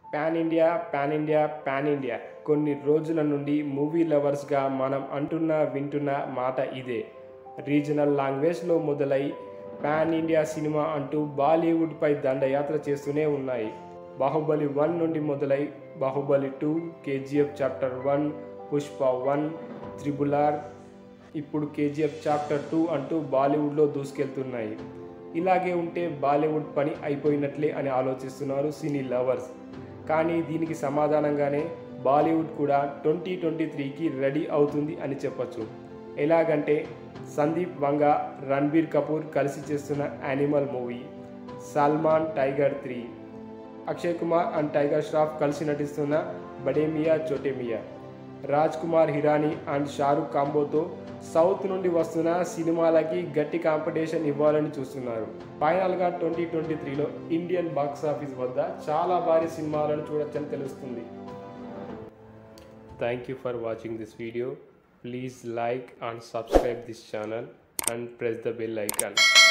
pan India pan India pan India కొన్ని రోజుల నుండి మూవీ లవర్స్గా మనం అంటున్న వింటున్న మాట ఇదే రీజనల్ లాంగ్వేజ్లో మొదలై పాన్ ఇండియా సినిమా అంటూ బాలీవుడ్పై దండయాత్ర చేస్తూనే ఉన్నాయి బాహుబలి వన్ నుండి మొదలై Baahubali two KGF chapter one Pushpa one triple R ఇప్పుడు కేజీఎఫ్ చాప్టర్ టూ అంటూ బాలీవుడ్లో దూసుకెళ్తున్నాయి ఇలాగే ఉంటే బాలీవుడ్ పని అయిపోయినట్లే అని ఆలోచిస్తున్నారు సినీ లవర్స్ కానీ దీనికి సమాధానంగానే బాలీవుడ్ కూడా ట్వంటీ ట్వంటీ త్రీకి రెడీ అవుతుంది అని చెప్పొచ్చు ఎలాగంటే సందీప్ వంగ రణబీర్ కపూర్ కలిసి చేస్తున్న Animal movie Salman Tiger three Akshay Kumar and Tiger Shroff కలిసి నటిస్తున్న బడేమియా చోటేమియా రాజ్ కుమార్ హిరానీ అండ్ షారుఖ్ కాంబోతో సౌత్ నుండి వస్తున్న సినిమాలకి గట్టి కాంపిటీషన్ ఇవ్వాలని చూస్తున్నారు ఫైనల్గా ట్వంటీ ట్వంటీ త్రీలో ఇండియన్ బాక్స్ ఆఫీస్ వద్ద చాలా భారీ సినిమాలను చూడొచ్చని తెలుస్తుంది thank you for watching this video please like and subscribe this channel and press the bell icon